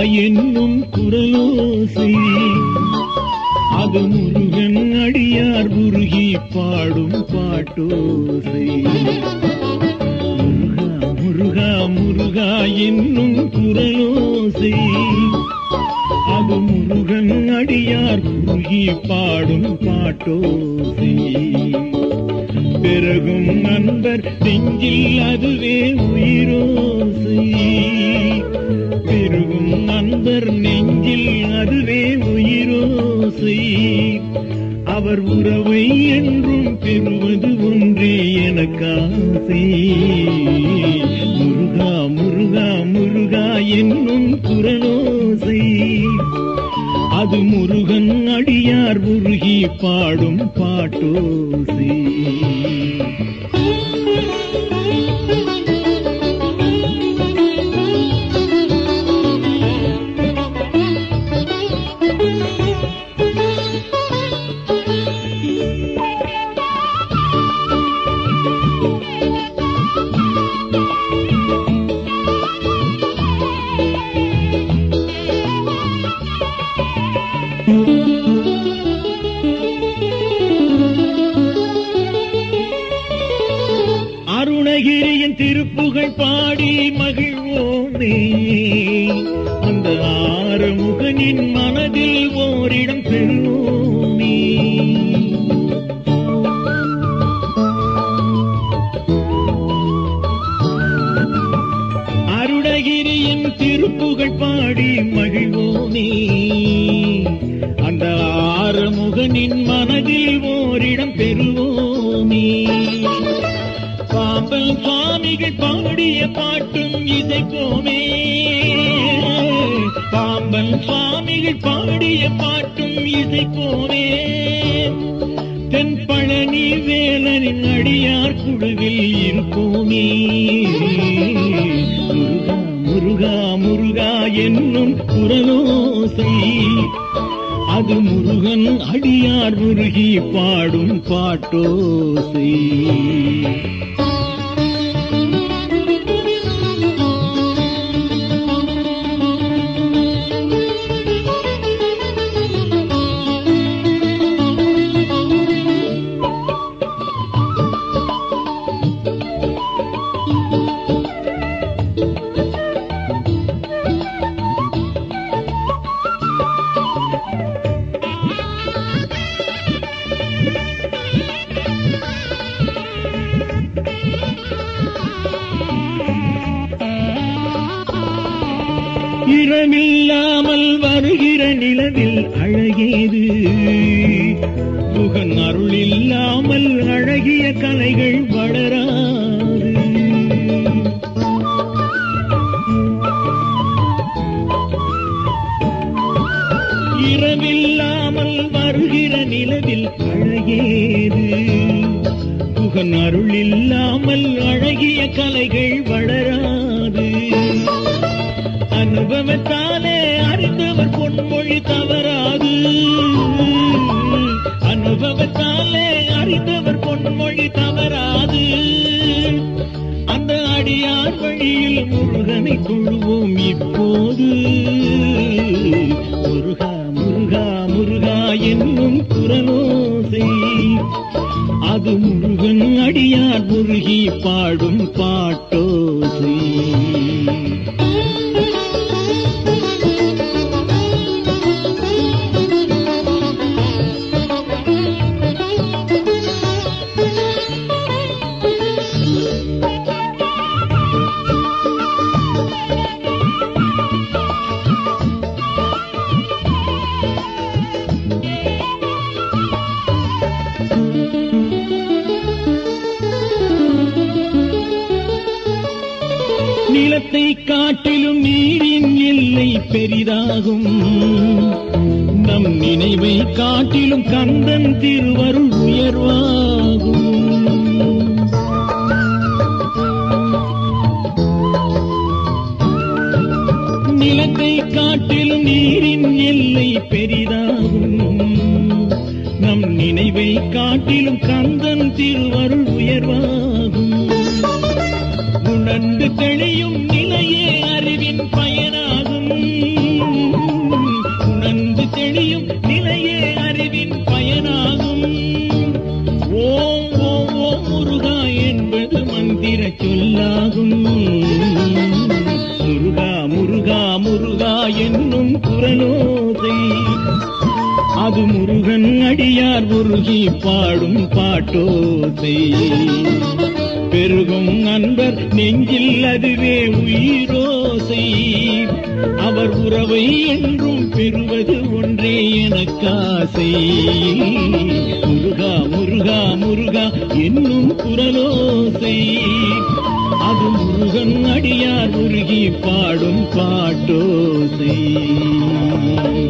என்னும் குரலோசை அது முருகன் அடியார் உருகி பாடும் பாட்டோசை முருகா முருகா முருகா என்னும் குரலோசை அது முருகன் அடியார் உருகி பாடும் பாட்டோசை பெருகும் நண்பர் நெஞ்சில் அதுவே உயிரோசை பெருகும் நண்பர் நெஞ்சில் அதுவே உயிரோசை அவர் உறவை என்றும் பெறுவது ஒன்றே எனக்காசை முருகா முருகா முருகா என்னும் குரலோசை அது முருகன் அடியார் உருகி பாடும் பாட்டோசை அருணகிரியின் திருப்புகழ் பாடி மகிழ்வோமே அந்த ஆறுமுகனின் மனதில் ஓரிடம் பெறுவோமே அருணகிரியின் திருப்புகழ் பாடி மகிழ்வோமே அந்த ஆறுமுகனின் மனதில் ஓரிடம் பெறுவோமே பாம்பன் சுவாமிகள் பாடிய பாட்டும் இசைப்போமே பாம்பன் சுவாமிகள் பாடிய பாட்டும் இசைப்போமே தென் பழனி வேலனின் அடியார் குழுவில் இருப்போமே முருகா முருகா முருகா என்னும் குரலோசை அது முருகன் அடியார் முருகி பாடும் பாட்டோசை இரமில்லாமல் வருகிற நிலவில் அழகேது முகன் அருள் இல்லாமல் அழகிய கலைகள் வளராது இரவில்லாமல் வருகிற நிலவில் அழகேது முகன் அருள் இல்லாமல் அழகிய கலைகள் வளராது அனுபவத்தாலே அறிந்தவர் பொன்மொழி தவறாது அனுபவத்தாலே அறிந்தவர் பொன்மொழி தவறாது அந்த அடியார் வழியில் முருகனை கொள்வோம் இப்போது முருகா முருகா முருகா என்னும் குரலோசை அது முருகன் அடியார் முருகி பாடும் பாட்டோசை நிலத்தை காட்டிலும் நீரின் எல்லை பெரிதாகும் நம் நினைவை காட்டிலும் கந்தன் திருவருள் உயர்வாகும் நிலத்தை காட்டிலும் நீரின் எல்லை பெரிதாகும் நம் நினைவை காட்டிலும் கந்தன் திருவருள் உயர்வாகும் உணர்ந்து தெளியும் நிலையே அறிவின் பயனாகும் தேனாகும் ஓம் ஓம் ஓம் முருகா என்பது மந்திர சொல்லாகும் முருகா முருகா முருகா என்னும் குரலோசை அது முருகன் அடியார் உருகி பாடும் பாட்டோசை பெருகும் அன்பர் நெஞ்சில் அதுவே உயிரோசை அவர் உறவை என்றும் பெறுவது ஒன்றே எனக்காசை முருகா முருகா முருகா என்னும் குரலோசை அது முருகன் அடியார் உருகி பாடும் பாட்டோசை